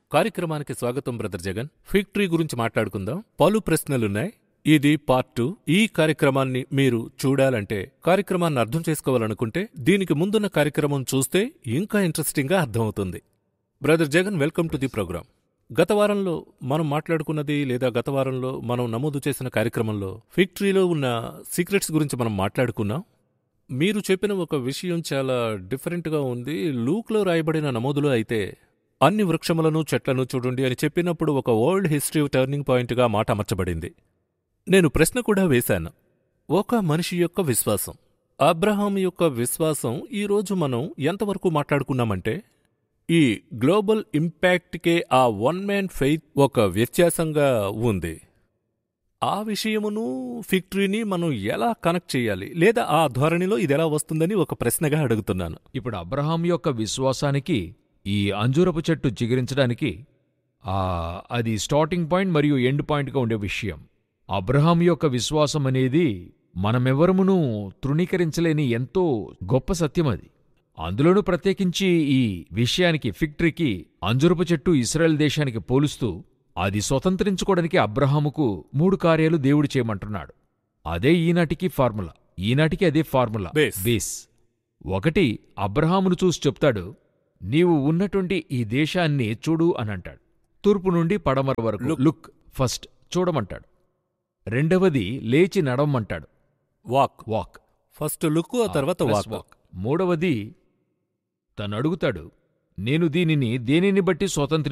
కార్యక్రమానికి స్వాగతం brother Jagan fig tree గురించి మాట్లాడుకుందాం పలు ప్రశ్నలున్నాయి ఇది పార్ట్ టూ ఈ కార్యక్రమాన్ని మీరు చూడాలంటే కార్యక్రమాన్ని అర్థం చేసుకోవాలనుకుంటే దీనికి ముందున్న కార్యక్రమం చూస్తే ఇంకా ఇంట్రెస్టింగ్ గా అర్థమవుతుంది brother Jagan welcome to the programme గత వారంలో మనం మాట్లాడుకున్నది లేదా గత వారంలో మనం నమోదు చేసిన కార్యక్రమంలో ఫిగ్ ట్రీలో ఉన్న సీక్రెట్స్ గురించి మనం మాట్లాడుకున్నాం మీరు చెప్పిన ఒక విషయం చాలా డిఫరెంట్గా ఉంది లూక్లో రాయబడిన నమోదులో అయితే అన్ని వృక్షములను చెట్లను చూడండి అని చెప్పినప్పుడు ఒక వరల్డ్ హిస్టరీ టర్నింగ్ పాయింట్గా మాట అమర్చబడింది నేను ప్రశ్న కూడా వేశాను ఒక మనిషి యొక్క విశ్వాసం అబ్రహాం యొక్క విశ్వాసం ఈరోజు మనం ఎంతవరకు మాట్లాడుకున్నామంటే ఈ గ్లోబల్ ఇంపాక్ట్కే ఆ వన్ మ్యాన్ ఫెయిత్ ఒక వ్యత్యాసంగా ఉంది ఆ విషయమును ఫిక్టరీని మనం ఎలా కనెక్ట్ చేయాలి లేదా ఆ ధోరణిలో ఇది ఎలా వస్తుందని ఒక ప్రశ్నగా అడుగుతున్నాను ఇప్పుడు అబ్రహాం యొక్క విశ్వాసానికి ఈ అంజూరపు చెట్టు చిగురించడానికి ఆ అది స్టార్టింగ్ పాయింట్ మరియు ఎండ్ పాయింట్గా ఉండే విషయం అబ్రహాం యొక్క విశ్వాసం అనేది మనమెవరమునూ తృణీకరించలేని ఎంతో గొప్ప సత్యం అది అందులోనూ ప్రత్యేకించి ఈ విషయానికి ఫిక్టరీకి అంజురపు చెట్టు ఇస్రాయెల్ దేశానికి పోలుస్తూ అది స్వతంత్రించుకోవడానికి అబ్రహాముకు మూడు కార్యాలు దేవుడు చేయమంటున్నాడు అదే ఈనాటికి ఫార్ములా ఈనాటికి అదే ఫార్ములా బేస్. బేస్ ఒకటి అబ్రహామును చూసి చెప్తాడు నీవు ఉన్నటువంటి ఈ దేశాన్ని చూడు అని అంటాడు తూర్పు నుండి పడమర వరకు Look. లుక్ ఫస్ట్ చూడమంటాడు రెండవది లేచి నడవమంటాడు వాక్ వాక్ ఫస్ట్ లుక్ ఆ తర్వాత ప్లస్ వాక్ మూడవది తను అడుగుతాడు నేను దీనిని దేనిని బట్టి స్వతంత్రి